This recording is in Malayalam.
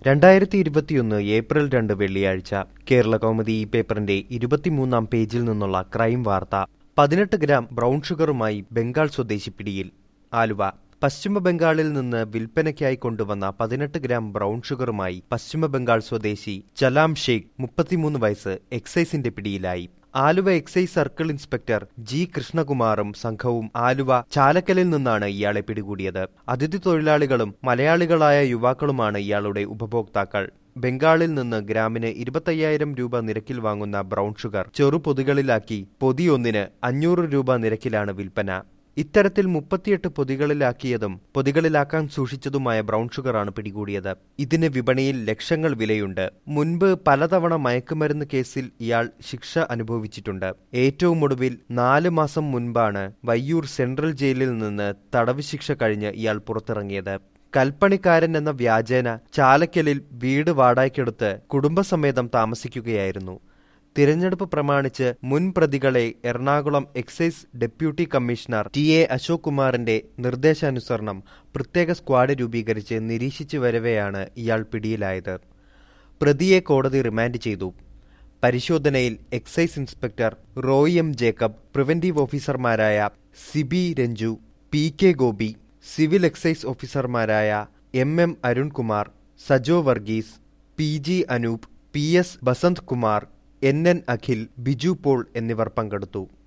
രണ്ടായിരത്തി ഇരുപത്തിയൊന്ന് ഏപ്രിൽ രണ്ട് വെള്ളിയാഴ്ച കേരള കൗമുദി ഈ പേപ്പറിന്റെ ഇരുപത്തിമൂന്നാം പേജിൽ നിന്നുള്ള ക്രൈം വാർത്ത പതിനെട്ട് ഗ്രാം ബ്രൗൺ ഷുഗറുമായി ബംഗാൾ സ്വദേശി പിടിയിൽ ആലുവ പശ്ചിമ ബംഗാളിൽ നിന്ന് വിൽപ്പനയ്ക്കായി കൊണ്ടുവന്ന പതിനെട്ട് ഗ്രാം ബ്രൗൺ ഷുഗറുമായി പശ്ചിമ ബംഗാൾ സ്വദേശി ചലാം ഷെയ്ഖ് മുപ്പത്തിമൂന്ന് വയസ്സ് എക്സൈസിന്റെ പിടിയിലായി Aluva excise circle inspector G കൃഷ്ണകുമാറും സംഘവും ആലുവ ചാലക്കലിൽ നിന്നാണ് ഇയാളെ പിടികൂടിയത് അതിഥി തൊഴിലാളികളും മലയാളികളായ യുവാക്കളുമാണ് ഇയാളുടെ ഉപഭോക്താക്കൾ ബംഗാളിൽ നിന്ന് ഗ്രാമിന് ഇരുപത്തയ്യായിരം രൂപ നിരക്കിൽ വാങ്ങുന്ന ബ്രൗൺ ഷുഗർ ചെറുപൊതികളിലാക്കി പൊതിയൊന്നിന് അഞ്ഞൂറ് രൂപ നിരക്കിലാണ് വിൽപ്പന ഇത്തരത്തിൽ മുപ്പത്തിയെട്ട് പൊതികളിലാക്കിയതും പൊതികളിലാക്കാൻ സൂക്ഷിച്ചതുമായ ബ്രൗൺ ഷുഗറാണ് പിടികൂടിയത് ഇതിന് വിപണിയിൽ ലക്ഷങ്ങൾ വിലയുണ്ട് മുൻപ് പലതവണ മയക്കുമരുന്ന് കേസിൽ ഇയാൾ ശിക്ഷ അനുഭവിച്ചിട്ടുണ്ട് ഏറ്റവും ഒടുവിൽ നാല് മാസം മുൻപാണ് വയ്യൂർ സെൻട്രൽ ജയിലിൽ നിന്ന് തടവ് ശിക്ഷ കഴിഞ്ഞ് ഇയാൾ പുറത്തിറങ്ങിയത് കൽപ്പണിക്കാരൻ എന്ന വ്യാജേന ചാലക്കലിൽ വീട് വാടകയ്ക്കെടുത്ത് കുടുംബസമേതം താമസിക്കുകയായിരുന്നു തിരഞ്ഞെടുപ്പ് പ്രമാണിച്ച് മുൻ പ്രതികളെ Ernakulam excise deputy commissioner T A Ashok കുമാറിന്റെ നിർദ്ദേശാനുസരണം പ്രത്യേക സ്ക്വാഡ് രൂപീകരിച്ച് നിരീക്ഷിച്ചു വരവെയാണ് ഇയാൾ പിടിയിലായത് പ്രതിയെ കോടതി റിമാൻഡ് ചെയ്തു പരിശോധനയിൽ excise inspector Roy M Jacob preventive ഓഫീസർമാരായ Siby Ranju P K Gopi civil excise ഓഫീസർമാരായ M M Arunkumar Sajo Varghese P G Anoop P S Basanth Kumar N N Akhil Biju Paul എന്നിവർ പങ്കെടുത്തു